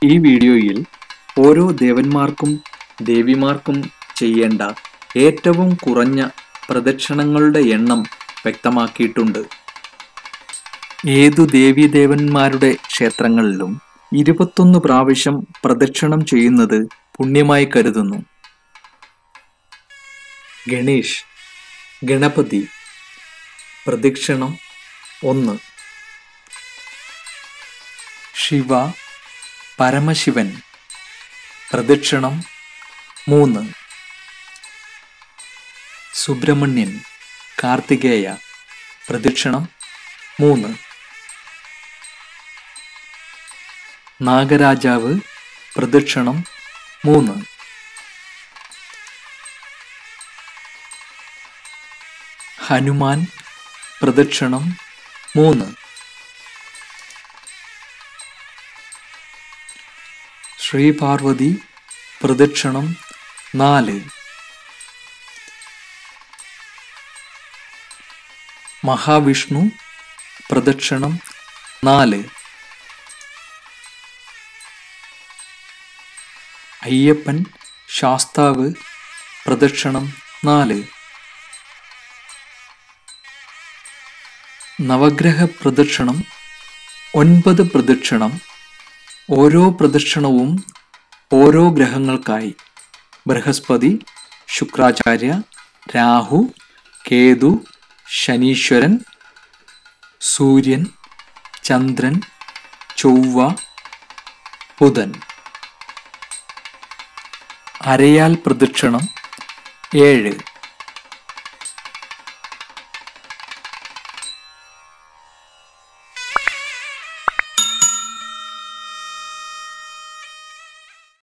ഈ വീഡിയോയിൽ ഓരോ ദേവന്മാർക്കും ദേവിമാർക്കും ചെയ്യേണ്ട ഏറ്റവും കുറഞ്ഞ പ്രദക്ഷിണങ്ങളുടെ എണ്ണം വ്യക്തമാക്കിയിട്ടുണ്ട് ഏതു ദേവീദേവന്മാരുടെ ക്ഷേത്രങ്ങളിലും ഇരുപത്തൊന്ന് പ്രാവശ്യം പ്രദക്ഷിണം ചെയ്യുന്നത് പുണ്യമായി കരുതുന്നു ഗണേഷ് ഗണപതി പ്രദക്ഷിണം ഒന്ന് ശിവ പരമശിവൻ പ്രദക്ഷിണം മൂന്ന് സുബ്രഹ്മണ്യൻ കാർത്തികേയ പ്രദക്ഷിണം മൂന്ന് നാഗരാജാവ് പ്രദക്ഷിണം മൂന്ന് ഹനുമാൻ പ്രദക്ഷിണം മൂന്ന് ശ്രീപാർവതി പ്രദക്ഷിണം നാല് മഹാവിഷ്ണു പ്രദക്ഷിണം നാല് അയ്യപ്പൻ ശാസ്താവ് പ്രദക്ഷിണം നാല് നവഗ്രഹ പ്രദക്ഷിണം ഒൻപത് പ്രദക്ഷിണം ഓരോ പ്രദക്ഷിണവും ഓരോ ഗ്രഹങ്ങൾക്കായി ബൃഹസ്പതി ശുക്രാചാര്യ രാഹു കേതു ശനീശ്വരൻ സൂര്യൻ ചന്ദ്രൻ ചൊവ്വ ബുധൻ അരയാൽ പ്രദക്ഷിണം ഏഴ്